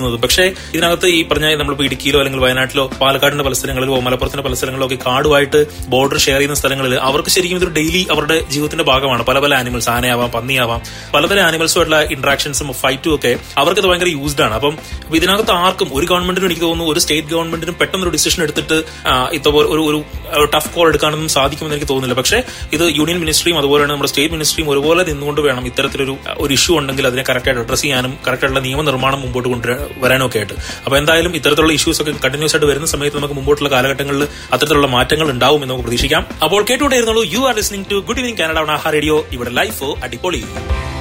എത്തുന്നത് പക്ഷേ ഇതിനകത്ത് ഈ പറഞ്ഞ നമ്മളിപ്പോ ഇടുക്കിയിലോ അല്ലെങ്കിൽ വയനാട്ടിലോ പാലക്കാടിന്റെ പല സ്ഥലങ്ങളിലോ മലപ്പുറത്തിന്റെ പല സ്ഥലങ്ങളിലോ ഒക്കെ കാടുമായിട്ട് ബോർഡർ ഷെയർ ചെയ്യുന്ന സ്ഥലങ്ങളിൽ അവർക്ക് ശരിക്കും ഇതൊരു ഡെയിലി അവരുടെ ജീവിതത്തിന്റെ ഭാഗമാണ് പല പല ആനിമൽസ് ആനയാവാം പന്നിയാവാം പലതരം ആനിമൽസുമായിട്ടുള്ള ഇന്ററാക്ഷൻസും ഫൈറ്റും ഒക്കെ അവർക്ക് ഇത് ഭയങ്കര യൂസ്ഡ് ആണ് അപ്പം അപ്പൊ ഇതിനകത്ത് ആർക്കും ഒരു ഗവൺമെന്റിനും എനിക്ക് തോന്നുന്നു ഒരു സ്റ്റേറ്റ് ഗവൺമെന്റിനും പെട്ടെന്ന് ഒരു ഡിസിഷൻ എടുത്തിട്ട് ആ, ഇതുപോലെ ഒരു ഒരു ടഫ് കോൾ എടുക്കാനൊന്നും സാധിക്കുമെന്ന് എനിക്ക് തോന്നുന്നില്ല പക്ഷേ ഇത് യൂണിയൻ മിനിസ്ട്രിയും അതുപോലെ തന്നെ നമ്മുടെ സ്റ്റേറ്റ് മിനിസ്ട്രിയും ഒരുപോലെ നിന്നുകൊണ്ട് വേണം ഇത്തരത്തിലൊരു ഒരു ഇഷ്യൂ ഉണ്ടെങ്കിൽ അതിനെ കറക്റ്റായിട്ട് അഡ്രസ് ചെയ്യാനും കറക്റ്റായിട്ടുള്ള നിയമനിർമ്മാണം മുമ്പോട്ട് കൊണ്ടുവരാനും ഒക്കെ ആയിട്ട് അപ്പൊ എന്തായാലും ഇത്തരത്തിലുള്ള ഇഷ്യൂസ് ഒക്കെ കണ്ടിന്യൂസ് ആയിട്ട് വരുന്ന സമയത്ത് നമുക്ക് മുമ്പോട്ടുള്ള കാലഘട്ടങ്ങളിൽ അത്തരത്തിലുള്ള മാറ്റങ്ങൾ ഉണ്ടാവും എന്ന് നമുക്ക് പ്രതീക്ഷിക്കാം അപ്പോൾ കേട്ടുകൊണ്ടേയിരുന്നുള്ളൂ you are listening to good evening Canada ആഹാ റേഡിയോ ഇവിടെ ലൈഫ് അടിപൊളി